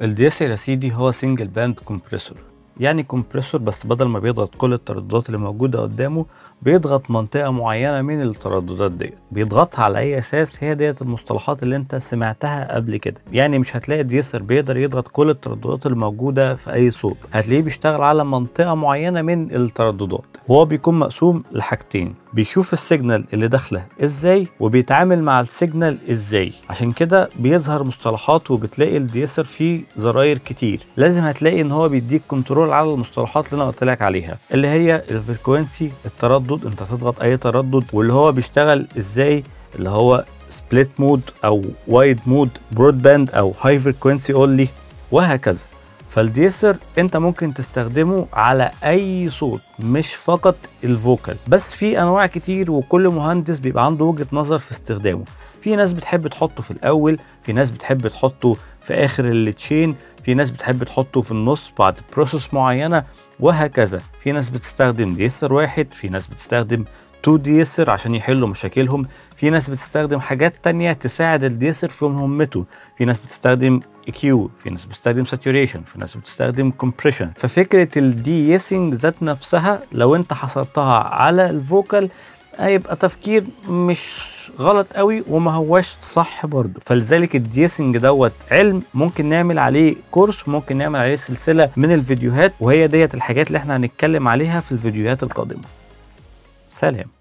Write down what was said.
الدي اس ال يا سيدي هو سنجل باند كومبريسور يعني كومبريسور بس بدل ما بيضغط كل الترددات اللي موجوده قدامه بيضغط منطقه معينه من الترددات ديت بيضغطها على اي اساس هي ديت المصطلحات اللي انت سمعتها قبل كده يعني مش هتلاقي الديسر بيقدر يضغط كل الترددات اللي موجوده في اي صوت هتلاقيه بيشتغل على منطقه معينه من الترددات وهو بيكون مقسوم لحاجتين بيشوف السيجنال اللي داخله ازاي وبيتعامل مع السيجنال ازاي عشان كده بيظهر مصطلحات وبتلاقي الديسر فيه زراير كتير لازم هتلاقي ان هو بيديك كنترول على المصطلحات اللي انا قلت لك عليها اللي هي الفريكوينسي التردد انت هتضغط اي تردد واللي هو بيشتغل ازاي اللي هو سبليت مود او وايد مود برود باند او هاي فريكوينسي اونلي وهكذا فالديسر انت ممكن تستخدمه على اي صوت مش فقط الفوكال بس في انواع كتير وكل مهندس بيبقى عنده وجهة نظر في استخدامه في ناس بتحب تحطه في الاول في ناس بتحب تحطه في اخر التشين في ناس بتحب تحطه في النص بعد بروسيس معينة وهكذا في ناس بتستخدم ديسر واحد في ناس بتستخدم 2 ديسر عشان يحلوا مشاكلهم في ناس بتستخدم حاجات تانية تساعد الديسر في مهمته في ناس بتستخدم EQ في ناس بتستخدم ساتوريشن في ناس بتستخدم كومبريشن ففكرة الديسنج ذات نفسها لو انت حصرتها على الفوكال هيبقى تفكير مش غلط قوي وما هواش صح برضه فلذلك الديسنج دوت علم ممكن نعمل عليه كورس وممكن نعمل عليه سلسله من الفيديوهات وهي ديت الحاجات اللي احنا هنتكلم عليها في الفيديوهات القادمه سلام